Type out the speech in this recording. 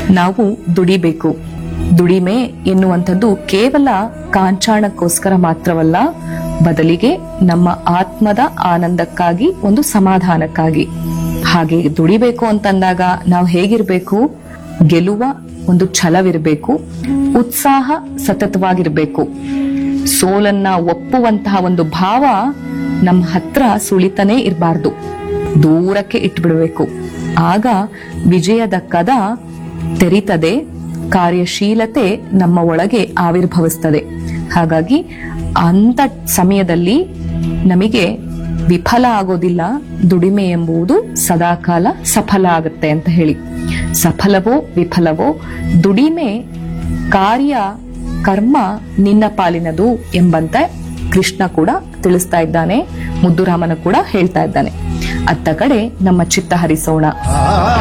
ನಾವು ದುಡಿಬೇಕು ದುಡಿಮೆ ಎನ್ನುವಂಥದ್ದು ಕೇವಲ ಕಾಂಚಾಣಕ್ಕೋಸ್ಕರ ಮಾತ್ರವಲ್ಲ ಬದಲಿಗೆ ನಮ್ಮ ಆತ್ಮದ ಆನಂದಕ್ಕಾಗಿ ಒಂದು ಸಮಾಧಾನಕ್ಕಾಗಿ ಹಾಗೆ ದುಡಿಬೇಕು ಅಂತಂದಾಗ ನಾವು ಹೇಗಿರ್ಬೇಕು ಗೆಲುವ ಒಂದು ಛಲವಿರಬೇಕು ಉತ್ಸಾಹ ಸತತವಾಗಿರ್ಬೇಕು ಸೋಲನ್ನ ಒಪ್ಪುವಂತಹ ಒಂದು ಭಾವ ನಮ್ಮ ಹತ್ರ ಸುಳಿತಾನೇ ಇರಬಾರ್ದು ದೂರಕ್ಕೆ ಇಟ್ಬಿಡ್ಬೇಕು ಆಗ ವಿಜಯದ ಕದ ತೆರಿತದೆ ಕಾರ್ಯಶೀಲತೆ ನಮ್ಮ ಒಳಗೆ ಆವಿರ್ಭವಿಸ್ತದೆ ಹಾಗಾಗಿ ಅಂತ ಸಮಯದಲ್ಲಿ ನಮಗೆ ವಿಫಲ ಆಗೋದಿಲ್ಲ ದುಡಿಮೆ ಎಂಬುದು ಸದಾಕಾಲ ಸಫಲ ಆಗುತ್ತೆ ಅಂತ ಹೇಳಿ ಸಫಲವೋ ವಿಫಲವೋ ದುಡಿಮೆ ಕಾರ್ಯ ಕರ್ಮ ನಿನ್ನ ಪಾಲಿನದು ಎಂಬಂತೆ ಕೃಷ್ಣ ಕೂಡ ತಿಳಿಸ್ತಾ ಇದ್ದಾನೆ ಮುದ್ದುರಾಮನ ಕೂಡ ಹೇಳ್ತಾ ಇದ್ದಾನೆ ಅತ್ತ ಕಡೆ ನಮ್ಮ ಚಿತ್ತ ಹರಿಸೋಣ